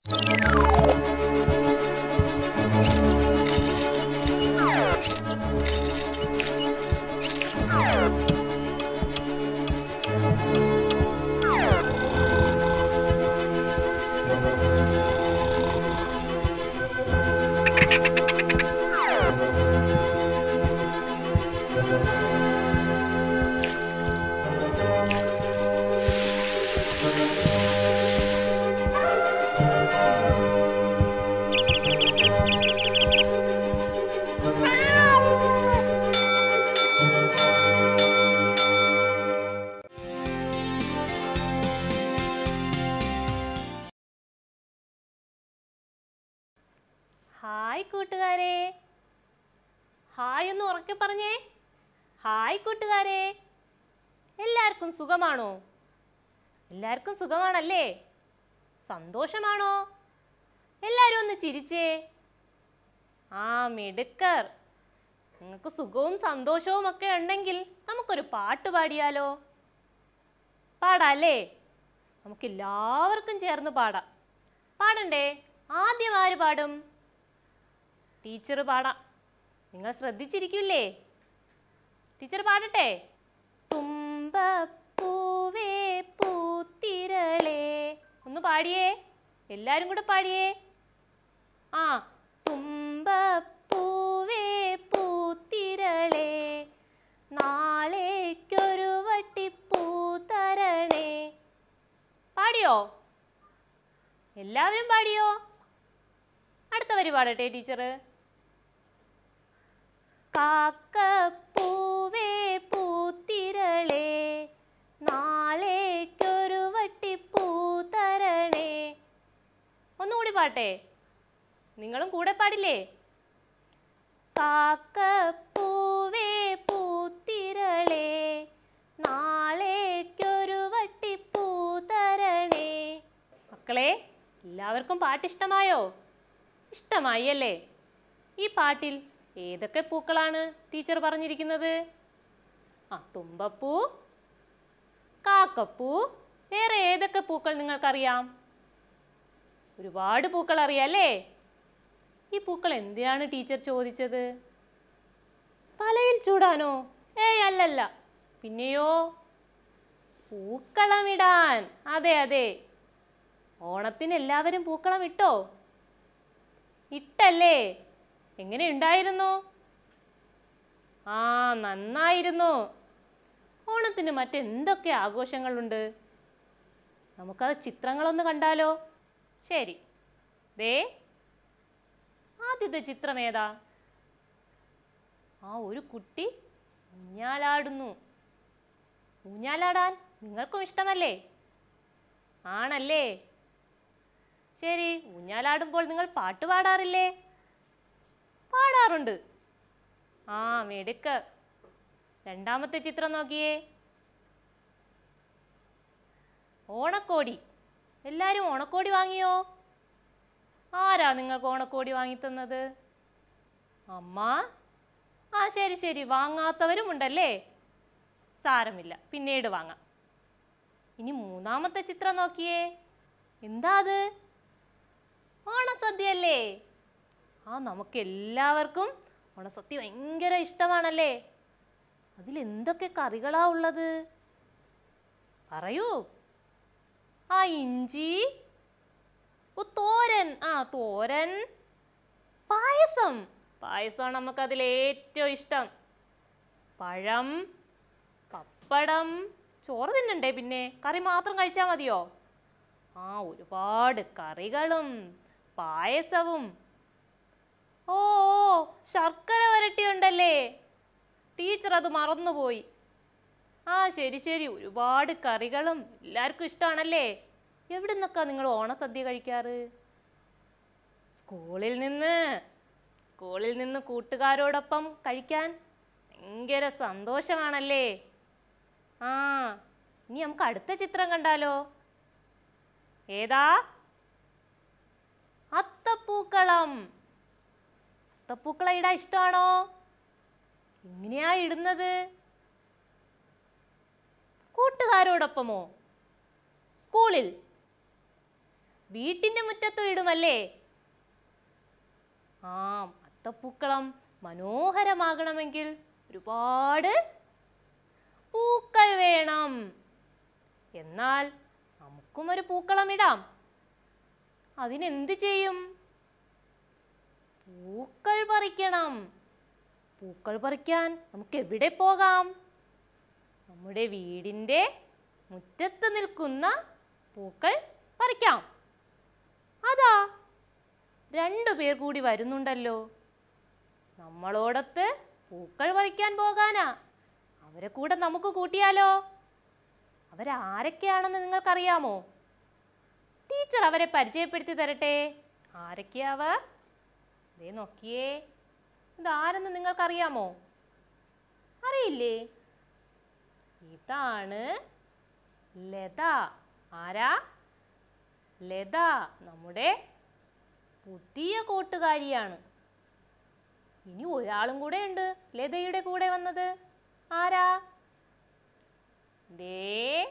hi കൂട്ടുകാരെ hi ഒന്ന് ഉറക്കെ പറഞ്ഞേ ഹായ് കൂട്ടുകാരെ എല്ലാവർക്കും സുഖമാണോ എല്ലാവർക്കും സുഖമാണല്ലേ സന്തോഷമാണോ എല്ലാവരും ഒന്ന് ചിരിച്ചേ ആ മിടുക്കർ നിങ്ങൾക്ക് സുഖവും സന്തോഷവും ഒക്കെ ഉണ്ടെങ്കിൽ നമുക്കൊരു പാട്ട് പാടിയാലോ പാടാല്ലേ നമുക്ക് എല്ലാവർക്കും ചേർന്ന് പാടാം പാടണ്ടേ ആദ്യം ആര് പാടും ടീച്ചർ പാടാം നിങ്ങൾ ശ്രദ്ധിച്ചിരിക്കില്ലേ ടീച്ചർ പാടട്ടെ തുമ്പപ്പൂവേ പൂത്തിരളേ ഒന്ന് പാടിയേ എല്ലാരും കൂടെ പാടിയേ ആ തുമ്പപ്പൂവേ പൂത്തിരളേ നാളേക്കൊരു വട്ടിപ്പൂ തരണേ പാടിയോ എല്ലാവരും പാടിയോ അടുത്ത വരി പാടട്ടെ ടീച്ചർ കാക്കപ്പൂവേ പൂത്തിരളേ നാളേക്കൊരു വട്ടിപ്പൂ തരണേ ഒന്നുകൂടി പാട്ടെ നിങ്ങളും കൂടെ പാടില്ലേ കാക്കപ്പൂവേ പൂത്തിരളേ നാളേക്കൊരു വട്ടിപ്പൂ തരണേ മക്കളെ എല്ലാവർക്കും പാട്ട് ഇഷ്ടമായോ ഇഷ്ടമായി അല്ലേ ഈ പാട്ടിൽ ഏതൊക്കെ പൂക്കളാണ് ടീച്ചർ പറഞ്ഞിരിക്കുന്നത് ആ തുമ്പപ്പൂ കാക്കപ്പൂ വേറെ ഏതൊക്കെ പൂക്കൾ നിങ്ങൾക്കറിയാം ഒരുപാട് പൂക്കൾ അറിയാല്ലേ ഈ പൂക്കൾ എന്തിനാണ് ടീച്ചർ ചോദിച്ചത് തലയിൽ ചൂടാനോ ഏയ് അല്ലല്ല പിന്നെയോ പൂക്കളമിടാൻ അതെ അതെ ഓണത്തിന് എല്ലാവരും പൂക്കളം ഇട്ടോ ഇട്ടല്ലേ എങ്ങനെ ഉണ്ടായിരുന്നു ആ നന്നായിരുന്നു ഓണത്തിന് മറ്റെന്തൊക്കെ ആഘോഷങ്ങളുണ്ട് നമുക്കത് ചിത്രങ്ങളൊന്ന് കണ്ടാലോ ശരി ദേ ആദ്യത്തെ ചിത്രം ഏതാ ആ ഒരു കുട്ടി ഊഞ്ഞാലാടുന്നു ഊഞ്ഞാലാടാൻ നിങ്ങൾക്കും ഇഷ്ടമല്ലേ ആണല്ലേ ശരി ഊഞ്ഞാലാടുമ്പോൾ നിങ്ങൾ പാട്ട് പാടാറില്ലേ പാടാറുണ്ട് ആ മിടുക്ക് രണ്ടാമത്തെ ചിത്രം നോക്കിയേ ഓണക്കോടി എല്ലാവരും ഓണക്കോടി വാങ്ങിയോ ആരാ നിങ്ങൾക്ക് ഓണക്കോടി വാങ്ങിത്തന്നത് അമ്മ ആ ശരി ശരി വാങ്ങാത്തവരും ഉണ്ടല്ലേ സാരമില്ല പിന്നീട് വാങ്ങാം ഇനി മൂന്നാമത്തെ ചിത്രം നോക്കിയേ എന്താ അത് ഓണസദ്യ അല്ലേ ആ നമുക്ക് എല്ലാവർക്കും ഓണസദ്യ ഭയങ്കര ഇഷ്ടമാണല്ലേ അതിൽ എന്തൊക്കെ കറികളാ ഉള്ളത് പറയൂ ആ ഇഞ്ചി ഓ തോരൻ ആ തോരൻ പായസം പായസമാണ് നമുക്ക് അതിൽ ഏറ്റവും ഇഷ്ടം പഴം പപ്പടം ചോറ് തിന്നണ്ടേ പിന്നെ കറി മാത്രം കഴിച്ചാൽ മതിയോ ആ ഒരുപാട് കറികളും പായസവും ഓ ഓ, ശർക്കര വരട്ടിയുണ്ടല്ലേ ടീച്ചർ അത് മറന്നുപോയി ആ ശരി ശരി ഒരുപാട് കറികളും എല്ലാവർക്കും ഇഷ്ടമാണല്ലേ എവിടെ നിന്നൊക്കെ നിങ്ങൾ ഓണസദ്യ കഴിക്കാറ് സ്കൂളിൽ നിന്ന് സ്കൂളിൽ നിന്ന് കൂട്ടുകാരോടൊപ്പം കഴിക്കാൻ ഭയങ്കര സന്തോഷമാണല്ലേ ആ ഇനി നമുക്ക് അടുത്ത ചിത്രം കണ്ടാലോ ഏതാ അത്തപ്പൂക്കളം അത്തപ്പൂക്കളം ഇടാൻ ഇഷ്ടമാണോ എങ്ങനെയാ ഇടുന്നത് കൂട്ടുകാരോടൊപ്പമോ സ്കൂളിൽ വീട്ടിന്റെ മുറ്റത്തും ഇടുമല്ലേ ആ അത്തപ്പൂക്കളം മനോഹരമാകണമെങ്കിൽ ഒരുപാട് പൂക്കൾ വേണം എന്നാൽ നമുക്കും ഒരു പൂക്കളം ഇടാം അതിനെന്ത് ചെയ്യും പൂക്കൾ പറിക്കണം പൂക്കൾ പറിക്കാൻ നമുക്ക് എവിടെ പോകാം നമ്മുടെ വീടിൻ്റെ മുറ്റത്ത് നിൽക്കുന്ന പൂക്കൾ പറിക്കാം അതാ രണ്ടു പേർ കൂടി വരുന്നുണ്ടല്ലോ നമ്മളോടൊത്ത് പൂക്കൾ പറിക്കാൻ പോകാനാ അവരെ കൂടെ നമുക്ക് കൂട്ടിയാലോ അവരാരൊക്കെയാണെന്ന് നിങ്ങൾക്കറിയാമോ ടീച്ചർ അവരെ പരിചയപ്പെടുത്തി തരട്ടെ ആരൊക്കെയാ അവർ ദേ നോക്കിയേ ഇതാരെന്ന് നിങ്ങൾക്കറിയാമോ അറിയില്ലേ ഇതാണ് ലത ആരാ ലത നമ്മുടെ പുതിയ കൂട്ടുകാരിയാണ് ഇനി ഒരാളും കൂടെ ഉണ്ട് ലതയുടെ കൂടെ വന്നത് ആരാ ദേ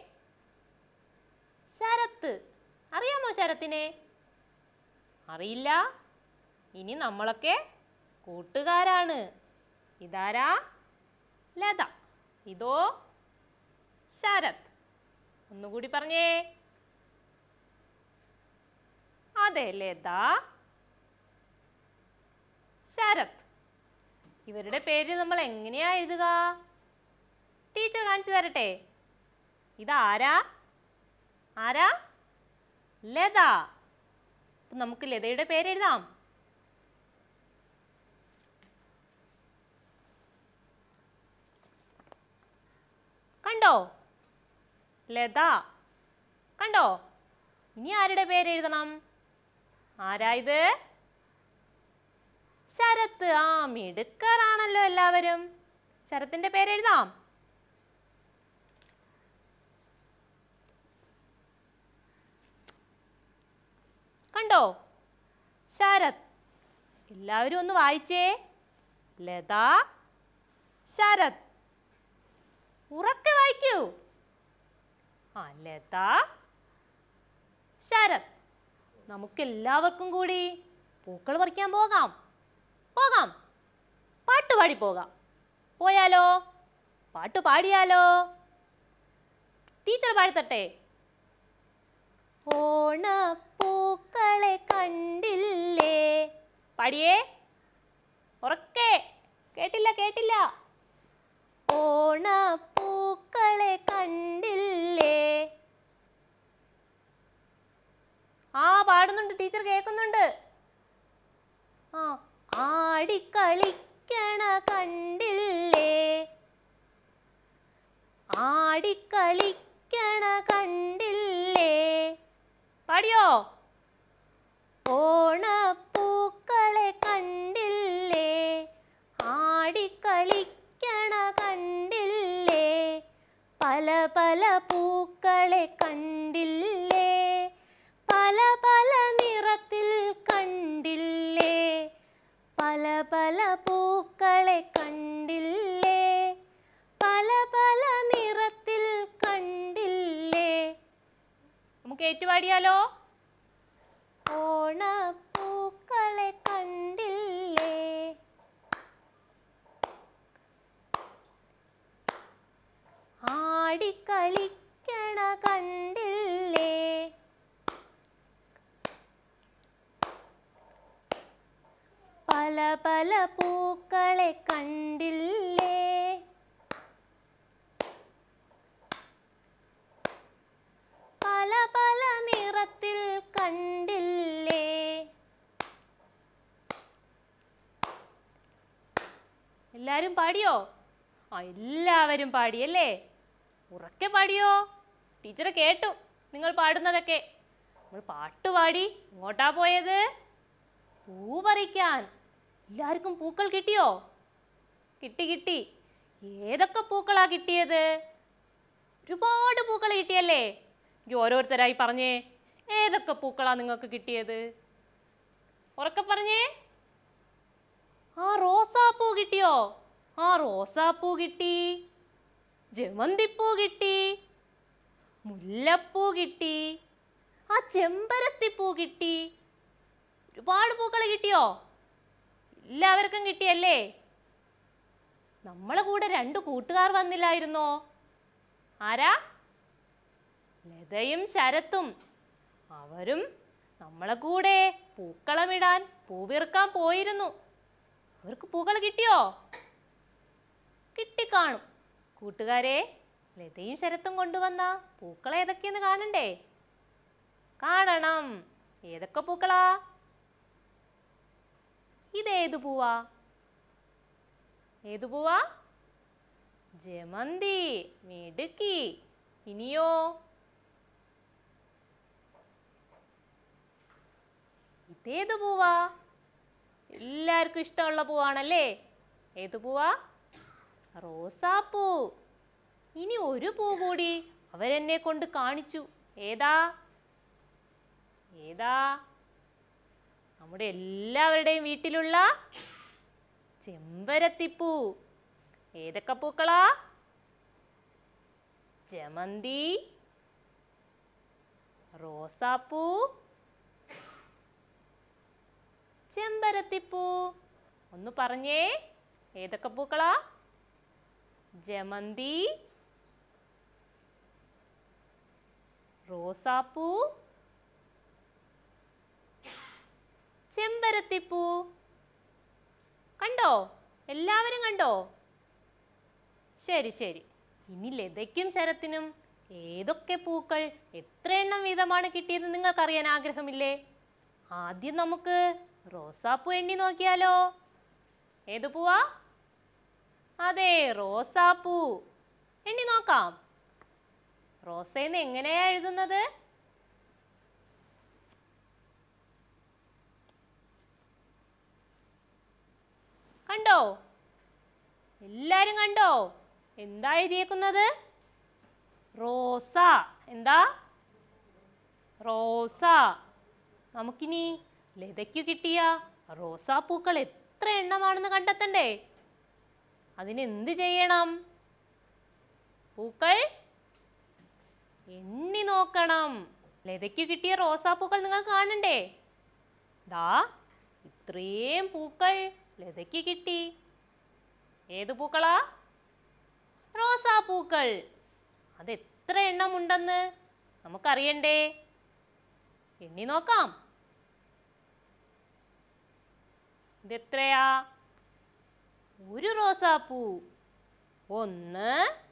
ശരത്ത് അറിയാമോ ശരത്തിനെ അറിയില്ല ഇനി നമ്മളൊക്കെ കൂട്ടുകാരാണ് ഇതാരാ ലത ഇതോ ശരത് ഒന്നുകൂടി പറഞ്ഞേ അതെ ലത ശരത് ഇവരുടെ പേര് നമ്മൾ എങ്ങനെയാ എഴുതുക ടീച്ചർ കാണിച്ചു തരട്ടെ ഇതാരാ ആരാ ലത അപ്പൊ നമുക്ക് ലതയുടെ പേര് എഴുതാം കണ്ടോ ലത കണ്ടോ ഇനി ആരുടെ പേര് എഴുതണം ആരാ ഇത് ശരത്ത് ആ മിടുക്കറാണല്ലോ എല്ലാവരും ശരത്തിന്റെ പേര് എഴുതാം കണ്ടോ ശരത് എല്ലാവരും ഒന്ന് വായിച്ചേ ലത ശരത് ഉറക്കെ വായിക്കൂ ആ ലത ശരത് നമുക്ക് എല്ലാവർക്കും കൂടി പൂക്കൾ പറിക്കാൻ പോകാം പോകാം പാട്ട് പാടി പോകാം പോയാലോ പാട്ട് പാടിയാലോ ടീച്ചർ പാടിത്തട്ടെ ഓണപ്പൂക്കളെ കണ്ടില്ലേ പാടിയേ ഉറക്കെ കേട്ടില്ല കേട്ടില്ല ഓണപ്പൂക്കളെ കണ്ടില്ലേ ആ പാടുന്നുണ്ട് ടീച്ചർ കേൾക്കുന്നുണ്ട് ആ ആടിക്കളിക്കണ കണ്ടില്ലേ ആടിക്കളിക്കണ കണ്ടില്ലേ പാടിയോ ഓണപ്പൂക്കളെ കണ്ടില്ലേ ആടിക്കളിക്കണ കണ്ടില്ലേ പല പല പൂക്കളെ കണ്ടില്ലേ പല പല നിറത്തിൽ കണ്ടില്ലേ പല പല പൂക്കളെ കണ്ടില്ലേ പല പല നിറത്തിൽ കണ്ടില്ലേ നമുക്ക് ഏറ്റുപാടിയാലോ ഓണപ്പൂക്കളെ കണ്ടില്ലേ ആടിക്കളിക്കണ കണ്ടില്ലേ പല പല പൂക്കളെ കണ്ടില്ലേ പല പല നിറത്തിൽ കണ്ടില്ലേ എല്ലാരും പാടിയോ ആ എല്ലാവരും പാടിയല്ലേ ഉറക്കെ പാടിയോ ടീച്ചറെ കേട്ടു നിങ്ങൾ പാടുന്നതൊക്കെ നമ്മൾ പാട്ട് പാടി എങ്ങോട്ടാ പോയത് പൂ പറിക്കാൻ എല്ലാവർക്കും പൂക്കൾ കിട്ടിയോ കിട്ടി കിട്ടി ഏതൊക്കെ പൂക്കളാ കിട്ടിയത് ഒരുപാട് പൂക്കൾ കിട്ടിയല്ലേ എനിക്ക് ഓരോരുത്തരായി പറഞ്ഞേ ഏതൊക്കെ പൂക്കളാ നിങ്ങൾക്ക് കിട്ടിയത് ഉറക്കെ പറഞ്ഞേ ആ റോസാപ്പൂ കിട്ടിയോ ആ റോസാപ്പൂ കിട്ടി ജമന്തിപ്പൂ കിട്ടി മുല്ലപ്പൂ കിട്ടി ആ ചെമ്പരത്തിപ്പൂ കിട്ടി ഒരുപാട് പൂക്കൾ കിട്ടിയോ എല്ലാവർക്കും കിട്ടിയല്ലേ നമ്മളെ കൂടെ രണ്ട് കൂട്ടുകാർ വന്നില്ലായിരുന്നോ ആരാ ലതയും ശരത്തും അവരും നമ്മളെ കൂടെ പൂക്കളമിടാൻ പൂവിറുക്കാൻ പോയിരുന്നു അവർക്ക് പൂക്കൾ കിട്ടിയോ കിട്ടിക്കാണും കൂട്ടുകാരെ ലതയും ശരത്തും കൊണ്ടുവന്ന പൂക്കൾ ഏതൊക്കെയെന്ന് കാണണ്ടേ കാണണം ഏതൊക്കെ പൂക്കളാ ഇതേതു പൂവാ ഏതു പൂവാ ജമന്തി മിടുക്കി ഇനിയോ ഇതേതു പൂവാ എല്ലാവർക്കും ഇഷ്ടമുള്ള പൂവാണല്ലേ ഏതു പൂവാ റോസാപ്പൂ ഇനി ഒരു പൂ കൂടി അവരെന്നെ കൊണ്ട് കാണിച്ചു ഏതാ ഏതാ നമ്മുടെ എല്ലാവരുടെയും വീട്ടിലുള്ള ചെമ്പരത്തിപ്പൂ ഏതൊക്കെ പൂക്കളാ ജമന്തി റോസാപ്പൂ ചെമ്പരത്തിപ്പൂ ഒന്ന് പറഞ്ഞേ ഏതൊക്കെ പൂക്കളാ ജമന്തി റോസാപ്പൂ ചെമ്പരത്തിപ്പൂ കണ്ടോ എല്ലാവരും കണ്ടോ ശരി ശരി ഇനി ലതയ്ക്കും ശരത്തിനും ഏതൊക്കെ പൂക്കൾ എത്ര എണ്ണം വീതമാണ് കിട്ടിയത് നിങ്ങൾക്കറിയാൻ ആഗ്രഹമില്ലേ ആദ്യം നമുക്ക് റോസാപ്പൂ എണ്ണി നോക്കിയാലോ ഏത് പൂവാ അതെ റോസാപ്പൂ എണ്ണി നോക്കാം റോസേന്ന് എങ്ങനെയാ എഴുതുന്നത് കണ്ടോ എല്ലാരും കണ്ടോ എന്താ എഴുതിയേക്കുന്നത് റോസ എന്താ റോസ നമുക്കിനി ലതയ്ക്ക് കിട്ടിയ റോസാപ്പൂക്കൾ എത്ര എണ്ണമാണെന്ന് കണ്ടെത്തണ്ടേ അതിന് എന്ത് ചെയ്യണം പൂക്കൾ എണ്ണി നോക്കണം ലതയ്ക്ക് കിട്ടിയ റോസാപ്പൂക്കൾ നിങ്ങൾ കാണണ്ടേ ദാ ഇത്രയും പൂക്കൾ ലതയ്ക്ക് കിട്ടി ഏത് പൂക്കളാ റോസാപ്പൂക്കൾ അത് എത്ര എണ്ണം ഉണ്ടെന്ന് നമുക്കറിയണ്ടേ എണ്ണി നോക്കാം ഇതെത്രയാ ഒരു റോസാപ്പൂ ഒന്ന്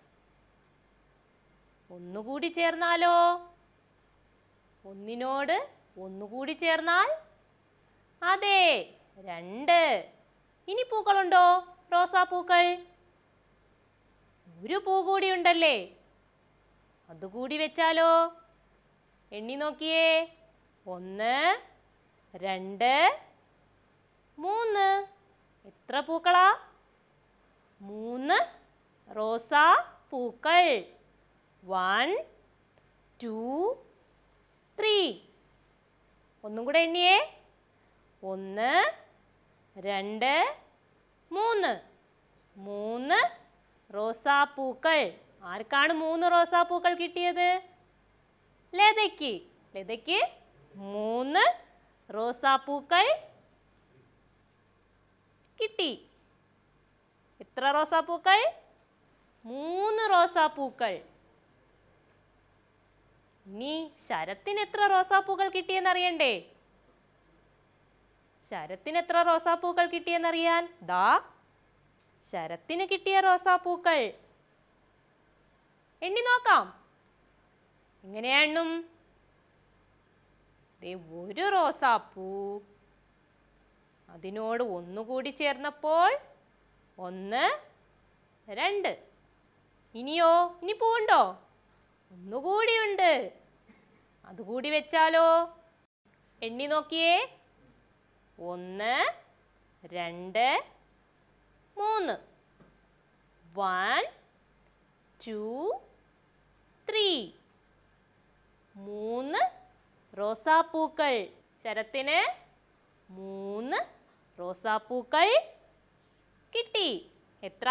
ഒന്നുകൂടി ചേർന്നാലോ ഒന്നിനോട് ഒന്നുകൂടി ചേർന്നാൽ അതെ രണ്ട് ഇനി പൂക്കളുണ്ടോ റോസാപ്പൂക്കൾ ഒരു പൂ കൂടി ഉണ്ടല്ലേ അതുകൂടി വെച്ചാലോ എണ്ണി നോക്കിയേ ഒന്ന് രണ്ട് മൂന്ന് എത്ര പൂക്കളാ മൂന്ന് റോസാ പൂക്കൾ വൺ ടു ത്രീ ഒന്നും കൂടെ എണ്ണിയേ ഒന്ന് രണ്ട് മൂന്ന് മൂന്ന് റോസാപ്പൂക്കൾ ആർക്കാണ് മൂന്ന് റോസാപ്പൂക്കൾ കിട്ടിയത് ലതയ്ക്ക് ലതയ്ക്ക് മൂന്ന് റോസാപ്പൂക്കൾ കിട്ടി എത്ര റോസാപ്പൂക്കൾ മൂന്ന് റോസാപ്പൂക്കൾ ഇനി ശരത്തിന് എത്ര റോസാപ്പൂക്കൾ കിട്ടിയെന്ന് അറിയണ്ടേ ശരത്തിന് എത്ര റോസാപ്പൂക്കൾ കിട്ടിയെന്നറിയാൻ ദാ ശരത്തിന് കിട്ടിയ റോസാപ്പൂക്കൾ എണ്ണി നോക്കാം എങ്ങനെയാ എണ്ണും ദേ ഒരു റോസാപ്പൂ അതിനോട് ഒന്നുകൂടി ചേർന്നപ്പോൾ ഒന്ന് രണ്ട് ഇനിയോ ഇനി പൂവുണ്ടോ ഒന്നുകൂടിയുണ്ട് അതുകൂടി വെച്ചാലോ എണ്ണി നോക്കിയേ ഒന്ന് രണ്ട് മൂന്ന് വൺ ടു ത്രീ മൂന്ന് റോസാപ്പൂക്കൾ ശരത്തിന് മൂന്ന് റോസാപ്പൂക്കൾ കിട്ടി എത്ര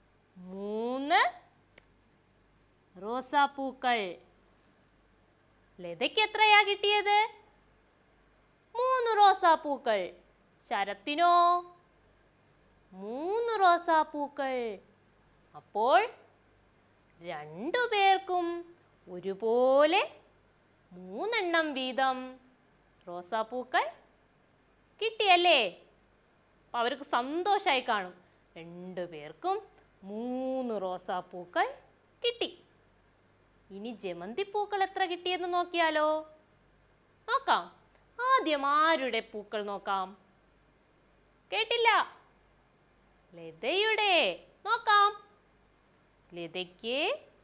മൂന്ന് റോസാപ്പൂക്കൾ ലതയ്ക്ക് എത്രയാ കിട്ടിയത് മൂന്ന് റോസാപ്പൂക്കൾ ശരത്തിനോ മൂന്ന് റോസാപ്പൂക്കൾ അപ്പോൾ രണ്ടു പേർക്കും ഒരുപോലെ മൂന്നെണ്ണം വീതം റോസാപ്പൂക്കൾ കിട്ടിയല്ലേ അപ്പോൾ അവർക്ക് സന്തോഷമായി കാണും രണ്ടു പേർക്കും മൂന്ന് റോസാപ്പൂക്കൾ കിട്ടി ഇനി ജമന്തിപ്പൂക്കൾ എത്ര കിട്ടിയെന്ന് നോക്കിയാലോ നോക്കാം ആദ്യം ആരുടെ പൂക്കൾ നോക്കാം കേട്ടില്ല ലതയുടെ നോക്കാം ലതയ്ക്ക്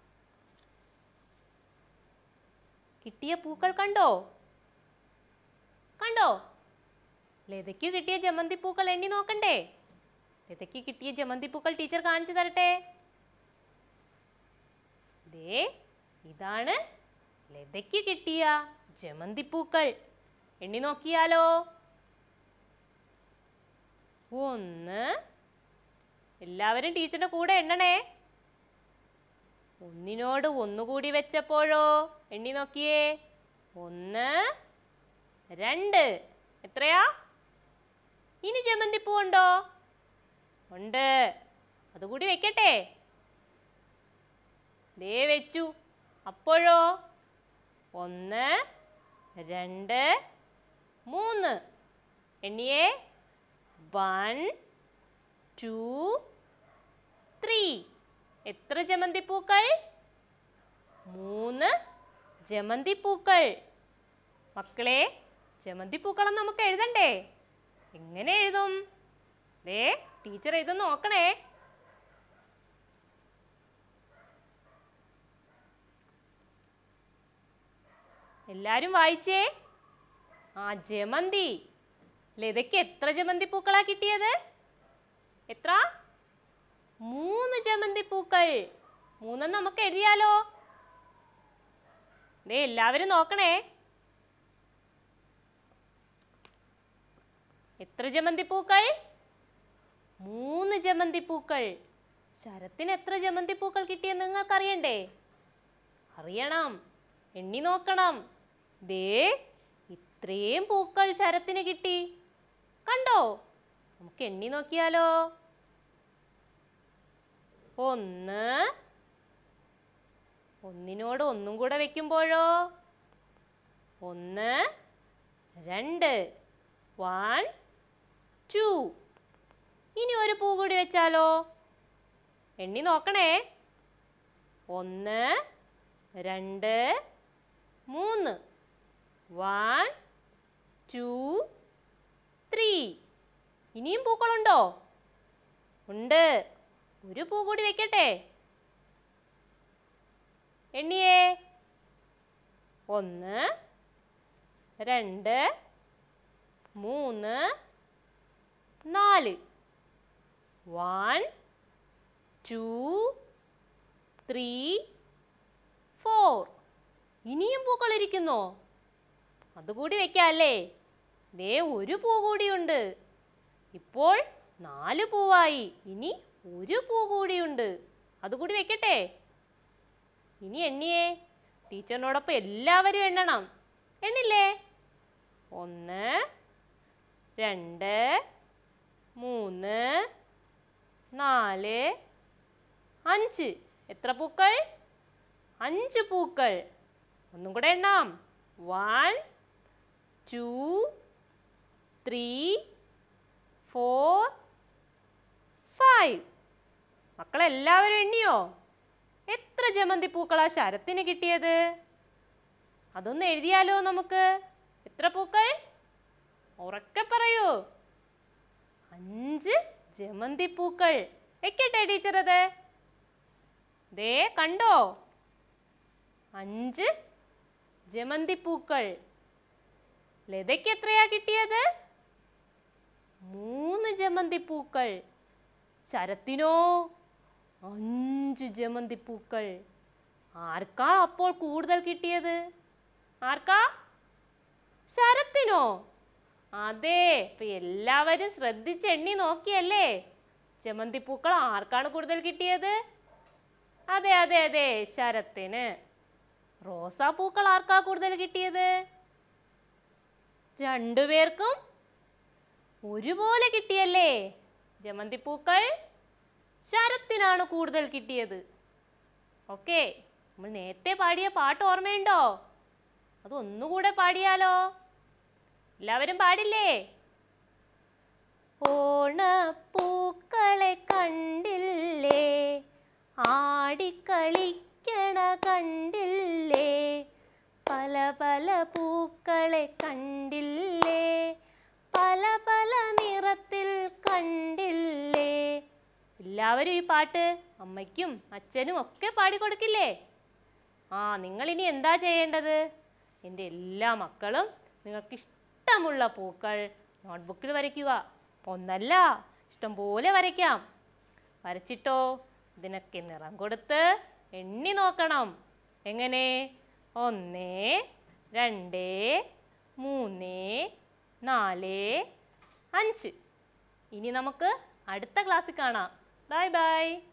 കിട്ടിയ പൂക്കൾ കണ്ടോ കണ്ടോ ലതയ്ക്ക് കിട്ടിയ ജമന്തി പൂക്കൾ എണ്ണി നോക്കണ്ടേ ലതയ്ക്ക് കിട്ടിയ ജമന്തി പൂക്കൾ ടീച്ചർ കാണിച്ചു തരട്ടെ ദേ ഇതാണ് ലതയ്ക്ക് കിട്ടിയ ജമന്തി പൂക്കൾ എണ്ണി നോക്കിയാലോ ഒന്ന് എല്ലാവരും ടീച്ചറിന്റെ കൂടെ എണ്ണണേ ഒന്നിനോട് ഒന്നുകൂടി വെച്ചപ്പോഴോ എണ്ണി നോക്കിയേ ഒന്ന് രണ്ട് എത്രയാ ഇനി ജമന്തിപ്പൂ ഉണ്ടോ ഉണ്ട് അതുകൂടി വെക്കട്ടെ ദേ വെച്ചു അപ്പോഴോ ഒന്ന് രണ്ട് മൂന്ന് എണ്ണിയേ വൺ ടു ത്രീ എത്ര ജമന്തിപ്പൂക്കൾ മൂന്ന് ജമന്തിപ്പൂക്കൾ മക്കളെ ജമന്തിപ്പൂക്കളം നമുക്ക് എഴുതണ്ടേ എങ്ങനെ എഴുതും ദേ ടീച്ചർ ഇത് നോക്കണേ എല്ലാരും വായിച്ചേ ആ ജമന്തി ലതയ്ക്ക് എത്ര ജമന്തി പൂക്കളാ കിട്ടിയത് എത്ര മൂന്ന് ജമന്തി പൂക്കൾ മൂന്നെണ്ണം നമുക്ക് എഴുതിയാലോ ദേ എല്ലാവരും നോക്കണേ എത്ര ജമന്തി പൂക്കൾ മൂന്ന് ജമന്തി പൂക്കൾ ശരത്തിന് എത്ര ജമന്തി പൂക്കൾ കിട്ടിയെന്ന് നിങ്ങൾക്ക് അറിയണ്ടേ അറിയണം എണ്ണി നോക്കണം ദേ ഇത്രയും പൂക്കൾ ശരത്തിന് കിട്ടി കണ്ടോ നമുക്ക് എണ്ണി നോക്കിയാലോ ഒന്ന് ഒന്നിനോട് ഒന്നും കൂടെ വെക്കുമ്പോഴോ ഒന്ന് രണ്ട് വൺ ടു ഇനി ഒരു പൂ കൂടി വെച്ചാലോ എണ്ണി നോക്കണേ ഒന്ന് രണ്ട് മൂന്ന് വൺ ടു ത്രീ ഇനിയും പൂക്കളുണ്ടോ ഉണ്ട് ഒരു പൂ കൂടി വെക്കട്ടെ എണ്ണിയേ ഒന്ന് രണ്ട് മൂന്ന് നാല് വൺ ടു ത്രീ ഫോർ ഇനിയും പൂക്കൾ ഇരിക്കുന്നോ അതുകൂടി വെക്കാല്ലേ ദേ ഒരു പൂ കൂടിയുണ്ട് ഇപ്പോൾ നാല് പൂവായി ഇനി ഒരു പൂ കൂടിയുണ്ട് അതുകൂടി വെക്കട്ടെ ഇനി എണ്ണിയേ ടീച്ചറിനോടൊപ്പം എല്ലാവരും എണ്ണണം എണ്ണില്ലേ ഒന്ന് രണ്ട് മൂന്ന് നാല് അഞ്ച് എത്ര പൂക്കൾ അഞ്ച് പൂക്കൾ ഒന്നും കൂടെ എണ്ണാം one two three four five മക്കളെല്ലാവരും എണ്ണിയോ എത്ര ജമന്തി പൂക്കളാ ശരത്തിന് കിട്ടിയത് അതൊന്ന് എഴുതിയാലോ നമുക്ക് എത്ര പൂക്കൾ ഉറക്കെ പറയൂ അഞ്ച് ജമന്തി പൂക്കൾ വെക്കട്ടെ ടീച്ചർ അത് ദേ കണ്ടോ അഞ്ച് ജമന്തി പൂക്കൾ ലതയ്ക്ക് എത്രയാ കിട്ടിയത് മൂന്ന് ജമന്തി പൂക്കൾ ശരത്തിനോ അഞ്ച് ജമന്തി പൂക്കൾ ആർക്കാ അപ്പോൾ കൂടുതൽ കിട്ടിയത് ആർക്കാ ശരത്തിനോ അതെ ഇപ്പൊ എല്ലാവരും ശ്രദ്ധിച്ച് എണ്ണി നോക്കിയല്ലേ ജമന്തി പൂക്കൾ ആർക്കാണ് കൂടുതൽ കിട്ടിയത് അതെ അതെ അതെ ശരത്തിന് റോസാപ്പൂക്കൾ ആർക്കാ കൂടുതൽ കിട്ടിയത് രണ്ടുപേർക്കും ഒരുപോലെ കിട്ടിയല്ലേ ജമന്തിപ്പൂക്കൾ ശരത്തിനാണ് കൂടുതൽ കിട്ടിയത് ഓക്കെ നമ്മൾ നേരത്തെ പാടിയ പാട്ട് ഓർമ്മയുണ്ടോ അത് ഒന്നുകൂടെ പാടിയാലോ എല്ലാവരും പാടില്ലേ ഓണപ്പൂക്കളെ കണ്ടില്ലേ ആടിക്കളിക്കണ കണ്ടില്ലേ പല പല പൂക്കളെ കണ്ടില്ലേ പല പല നിറത്തിൽ കണ്ടില്ലേ എല്ലാവരും ഈ പാട്ട് അമ്മയ്ക്കും അച്ഛനും ഒക്കെ പാടിക്കൊടുക്കില്ലേ ആ നിങ്ങൾ ഇനി എന്താ ചെയ്യേണ്ടത് എൻ്റെ എല്ലാ മക്കളും നിങ്ങൾക്ക് ഇഷ്ടമുള്ള പൂക്കൾ നോട്ട്ബുക്കിൽ വരയ്ക്കുക ഒന്നല്ല ഇഷ്ടം പോലെ വരയ്ക്കാം വരച്ചിട്ടോ ഇതിനൊക്കെ നിറം കൊടുത്ത് എണ്ണി നോക്കണം എങ്ങനെ ഒന്ന് രണ്ട് മൂന്ന് നാല് അഞ്ച് ഇനി നമുക്ക് അടുത്ത ക്ലാസ്സിൽ കാണാം ബൈ ബൈ